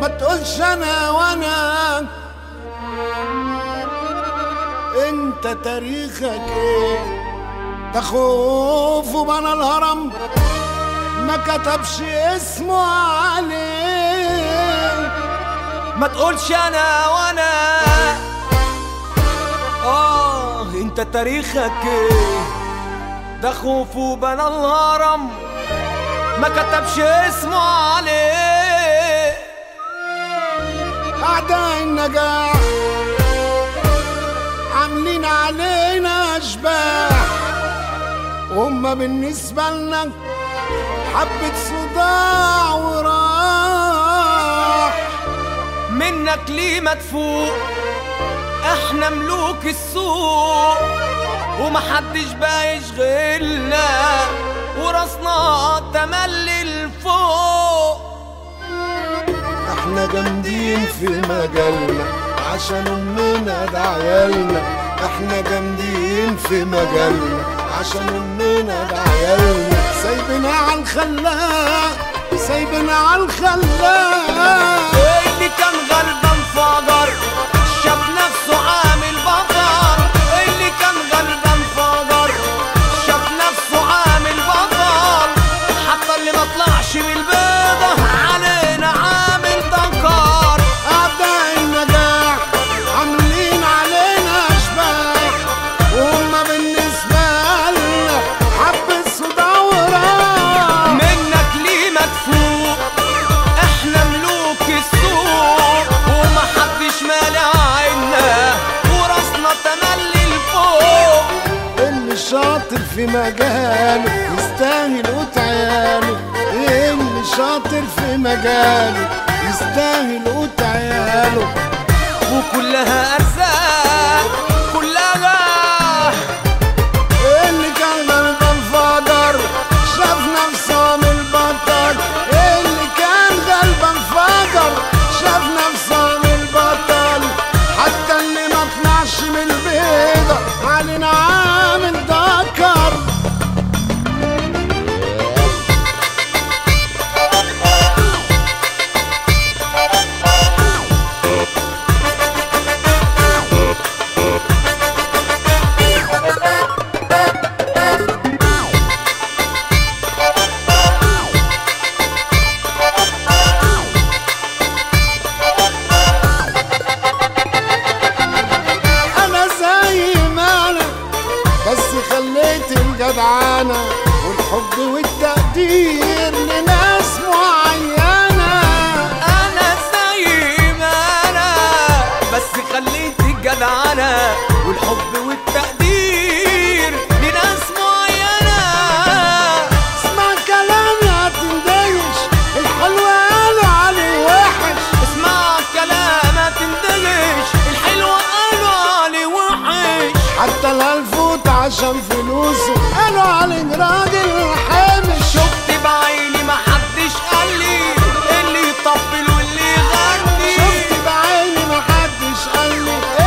ما تقولش انا وانا انت تاريخك ايه ده خوف وبنى الهرم ما كتبش اسمه عليه ما تقولش انا وانا اه انت تاريخك ايه ده خوف وبنى الهرم ما كتبش اسمه عليه أعداء النجاح عاملين علينا أشباح وهم بالنسبة لنا حبة صداع وراح منك ليه مدفوق احنا ملوك السوق ومحدش بقى يشغلنا وراسنا تملي لفوق احنا جامدين في مجالنا عشان امنا ده عيالنا احنا جامدين في مجالنا عشان امنا ده عيالنا سايبنا على الخلاق سايبنا على الخلاق اللي كان غلبان فجر شاف نفسه عامل بطل اللي كان غلبان فجر شاف نفسه عامل بطل حتى اللي ما طلعش من البيضة علينا عامل دكار أعداء النجاح عاملين علينا أشباح وهم بالنسبة لنا حبة صداع وراح منك ليه مدفوق احنا ملوك السوق ومحدش مالع عنا وراسنا تملي لفوق اللي شاطر في مجاله يستاهل قوت عياله اللي شاطر في مجاله يستاهل قوت عياله وكلها ارزاق كلها اللي كان غلبان فجر شاف نفسه من البطل اللي كان غلبان فجر شاف نفسه من البطل حتى اللي ما طلعش من البيضة علينا عامل ذكر انا زي ما انا بس خليت الجدعنة والحب والتقدير لناس معينة انا زي ما انا بس خليت الجدعنة والحب والتقدير لناس معينة اسمع كلامي هتندهش الحلو قالوا عليه وحش اسمع كلام ما تندهش الحلو قالوا عليه وحش حتى الهلفوت عشان فلوسه قالوا عليه راجل حامش شفت بعيني ما حدش قال لي اللي يطبل واللي يغني شفت بعيني محدش قال لي